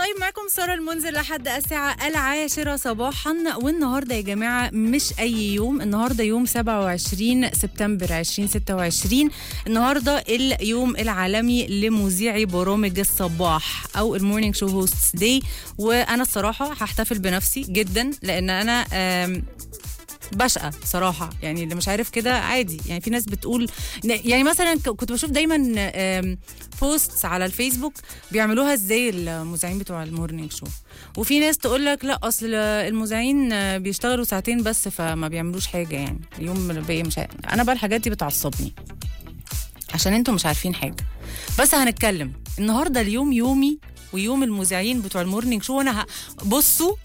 طيب معكم سارة المنذر لحد الساعة العاشرة صباحا والنهاردة يا جماعة مش أي يوم النهاردة يوم 27 سبتمبر 2026 النهاردة اليوم العالمي لمذيعي برامج الصباح أو المورنينج شو هوستس داي وأنا الصراحة هحتفل بنفسي جدا لأن أنا آم، بشقى صراحة يعني اللي مش عارف كده عادي يعني في ناس بتقول يعني مثلا ك- كنت بشوف دايما آم، بوستس على الفيسبوك بيعملوها ازاي المذيعين بتوع المورنينج شو وفي ناس تقول لك لا اصل المذيعين بيشتغلوا ساعتين بس فما بيعملوش حاجة يعني اليوم الباقي مش عارف. انا بقى الحاجات دي بتعصبني عشان انتوا مش عارفين حاجة بس هنتكلم النهارده اليوم يومي ويوم المذيعين بتوع المورنينج شو وانا ه... بصوا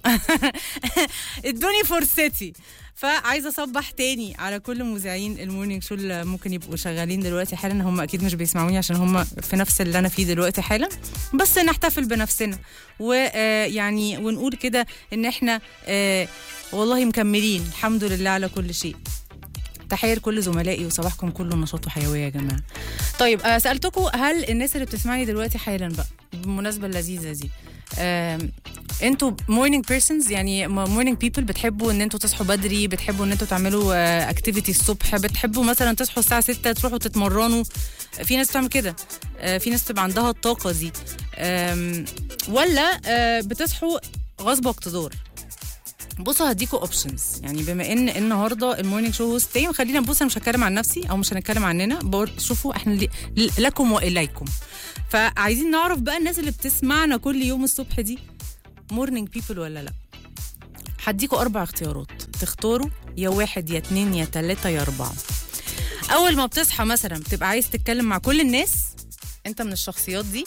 ادوني فرصتي فعايزه اصبح تاني على كل مذيعين المورنينج شو اللي ممكن يبقوا شغالين دلوقتي حالا هم اكيد مش بيسمعوني عشان هم في نفس اللي انا فيه دلوقتي حالا بس نحتفل بنفسنا ويعني ونقول كده ان احنا آه، والله مكملين الحمد لله على كل شيء تحية لكل زملائي وصباحكم كله نشاط وحيوية يا جماعة طيب آه سألتكم هل الناس اللي بتسمعني دلوقتي حالا بقى بالمناسبة اللذيذة دي آم، انتوا مورنينج بيرسونز يعني مورنينج بيبل بتحبوا ان انتوا تصحوا بدري بتحبوا ان انتوا تعملوا اكتيفيتي الصبح بتحبوا مثلا تصحوا الساعه 6 تروحوا تتمرنوا في ناس بتعمل كده آه، في ناس بتبقى عندها الطاقه دي آم، ولا آه، بتصحوا غصب واقتدار بصوا هديكوا اوبشنز يعني بما ان النهارده المورنينج شو هوست داي خلينا نبص انا مش هتكلم عن نفسي او مش هنتكلم عننا بقول- شوفوا احنا لي- ل- لكم واليكم فعايزين نعرف بقى الناس اللي بتسمعنا كل يوم الصبح دي مورنينج بيبل ولا لا هديكوا اربع اختيارات تختاروا يا واحد يا اتنين يا تلاته يا اربعه اول ما بتصحى مثلا بتبقى عايز تتكلم مع كل الناس انت من الشخصيات دي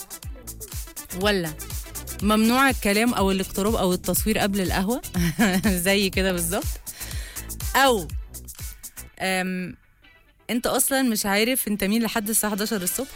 ولا ممنوع الكلام او الاقتراب او التصوير قبل القهوه زي كده بالظبط او أم انت اصلا مش عارف انت مين لحد الساعه 11 الصبح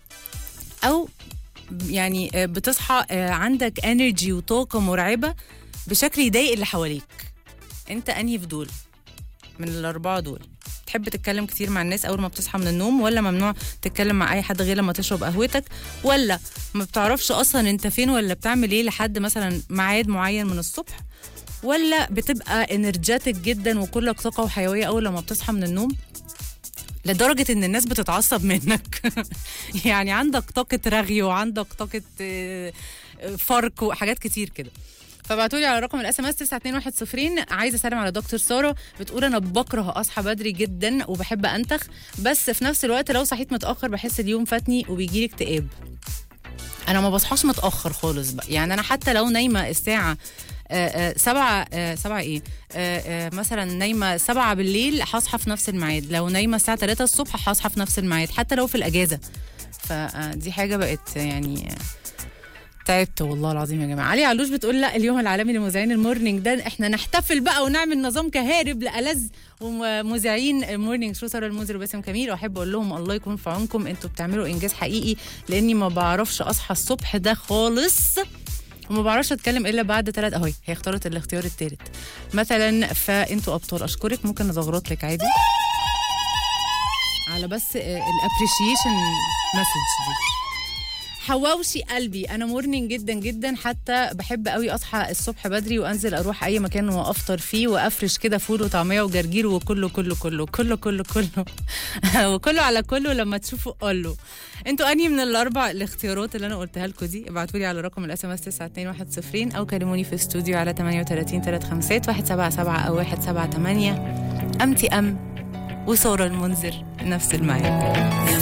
او يعني آه، بتصحى آه، عندك انرجي وطاقه مرعبه بشكل يضايق اللي حواليك انت انهي في دول من الاربعه دول تحب تتكلم كتير مع الناس اول ما بتصحى من النوم ولا ممنوع تتكلم مع اي حد غير لما تشرب قهوتك ولا ما بتعرفش اصلا انت فين ولا بتعمل ايه لحد مثلا ميعاد معين من الصبح ولا بتبقى انرجاتك جدا وكلك طاقه وحيويه اول لما بتصحى من النوم لدرجة إن الناس بتتعصب منك يعني عندك طاقة رغي وعندك طاقة آه، آه، فرق وحاجات كتير كده فبعتولي على رقم الاس ام اس 92110 عايزه اسلم على دكتور ساره بتقول انا بكره اصحى بدري جدا وبحب انتخ بس في نفس الوقت لو صحيت متاخر بحس اليوم فاتني وبيجيلي اكتئاب انا ما بصحاش متاخر خالص بقى يعني انا حتى لو نايمه الساعه آه، آه، سبعة آه، سبعة ايه آه، آه، مثلا نايمة سبعة بالليل هصحى في نفس الميعاد لو نايمة الساعة 3 الصبح هصحى في نفس الميعاد حتى لو في الأجازة فدي حاجة بقت يعني آه، تعبت والله العظيم يا جماعه علي علوش بتقول لا اليوم العالمي لمذيعين المورنينج ده احنا نحتفل بقى ونعمل نظام كهارب لألذ ومذيعين المورنينج شو ساره المنذر وباسم كميل واحب اقول لهم الله يكون في عونكم انتوا بتعملوا انجاز حقيقي لاني ما بعرفش اصحى الصبح ده خالص وما بعرفش اتكلم الا بعد ثلاث اهي هي اختارت الاختيار الثالث مثلا فانتوا ابطال اشكرك ممكن ازغرط لك عادي على بس الابريشيشن مسج دي حواوشي قلبي انا مورنينج جدا جدا حتى بحب قوي اصحى الصبح بدري وانزل اروح اي مكان وافطر فيه وافرش كده فول وطعميه وجرجير وكله كله كله كله كله كله وكله على كله لما تشوفوا قولوا انتوا انهي من الاربع الاختيارات اللي انا قلتها لكم دي ابعتوا لي على رقم الاس ام اس 92110 او كلموني في استوديو على 38 35 177 او 178 امتي ام وساره المنذر نفس الميعاد